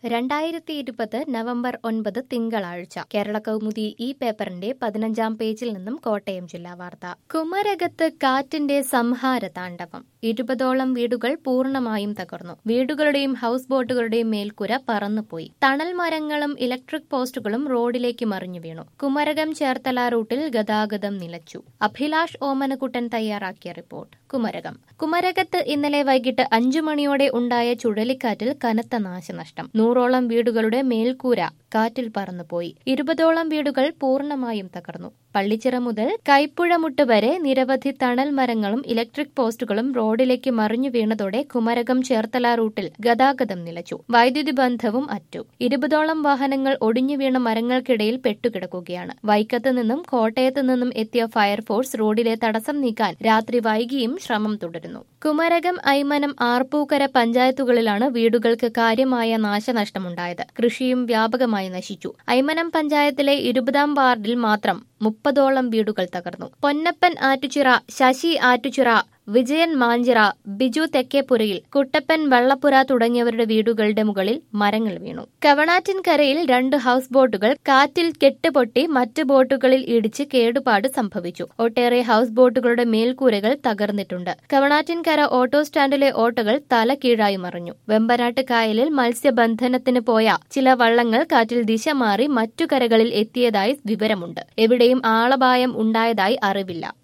രണ്ടായിരത്തി ഇരുപത് നവംബർ ഒൻപത് തിങ്കളാഴ്ച കേരള കൗമുദി ഈ പേപ്പറിന്റെ പതിനഞ്ചാം പേജിൽ നിന്നും കോട്ടയം ജില്ലാ വാർത്ത കുമരകത്ത് കാറ്റിന്റെ സംഹാര താണ്ഡവം ഇരുപതോളം വീടുകൾ പൂർണ്ണമായും തകർന്നു വീടുകളുടെയും ഹൌസ് ബോട്ടുകളുടെയും മേൽക്കുര പറന്നുപോയി തണൽ മരങ്ങളും ഇലക്ട്രിക് പോസ്റ്റുകളും റോഡിലേക്ക് മറിഞ്ഞു വീണു കുമരകം ചേർത്തല റൂട്ടിൽ ഗതാഗതം നിലച്ചു അഭിലാഷ് ഓമനക്കുട്ടൻ തയ്യാറാക്കിയ റിപ്പോർട്ട് കുമരകം കുമരകത്ത് ഇന്നലെ വൈകിട്ട് അഞ്ചു മണിയോടെ ഉണ്ടായ ചുഴലിക്കാറ്റിൽ കനത്ത നാശനഷ്ടം നൂറോളം വീടുകളുടെ മേൽക്കൂര കാറ്റിൽ പറന്നുപോയി ഇരുപതോളം വീടുകൾ പൂർണ്ണമായും തകർന്നു പള്ളിച്ചിറ മുതൽ കൈപ്പുഴമുട്ട് വരെ നിരവധി തണൽ മരങ്ങളും ഇലക്ട്രിക് പോസ്റ്റുകളും റോഡിലേക്ക് മറിഞ്ഞു വീണതോടെ കുമരകം ചേർത്തല റൂട്ടിൽ ഗതാഗതം നിലച്ചു വൈദ്യുതി ബന്ധവും അറ്റു ഇരുപതോളം വാഹനങ്ങൾ ഒടിഞ്ഞു വീണ മരങ്ങൾക്കിടയിൽ പെട്ടുകിടക്കുകയാണ് വൈക്കത്ത് നിന്നും കോട്ടയത്ത് നിന്നും എത്തിയ ഫയർഫോഴ്സ് റോഡിലെ തടസ്സം നീക്കാൻ രാത്രി വൈകിയും ശ്രമം തുടരുന്നു കുമരകം ഐമനം ആർപ്പൂക്കര പഞ്ചായത്തുകളിലാണ് വീടുകൾക്ക് കാര്യമായ നാശനഷ്ടമുണ്ടായത് കൃഷിയും വ്യാപകമായി നശിച്ചു ഐമനം പഞ്ചായത്തിലെ ഇരുപതാം വാർഡിൽ മാത്രം മുപ്പതോളം വീടുകൾ തകർന്നു പൊന്നപ്പൻ ആറ്റുചിറ ശശി ആറ്റുചിറ വിജയൻ മാഞ്ചിറ ബിജു തെക്കേപ്പുരയിൽ കുട്ടപ്പൻ വള്ളപ്പുര തുടങ്ങിയവരുടെ വീടുകളുടെ മുകളിൽ മരങ്ങൾ വീണു കവണാറ്റിൻകരയിൽ രണ്ട് ഹൌസ് ബോട്ടുകൾ കാറ്റിൽ കെട്ടുപൊട്ടി മറ്റ് ബോട്ടുകളിൽ ഇടിച്ച് കേടുപാട് സംഭവിച്ചു ഒട്ടേറെ ഹൌസ് ബോട്ടുകളുടെ മേൽക്കൂരകൾ തകർന്നിട്ടുണ്ട് കവണാറ്റിൻകര ഓട്ടോ സ്റ്റാൻഡിലെ ഓട്ടോകൾ തല കീഴായി മറിഞ്ഞു വെമ്പനാട്ട് കായലിൽ മത്സ്യബന്ധനത്തിന് പോയ ചില വള്ളങ്ങൾ കാറ്റിൽ ദിശ മാറി മറ്റു കരകളിൽ എത്തിയതായി വിവരമുണ്ട് എവിടെയും ആളപായം ഉണ്ടായതായി അറിവില്ല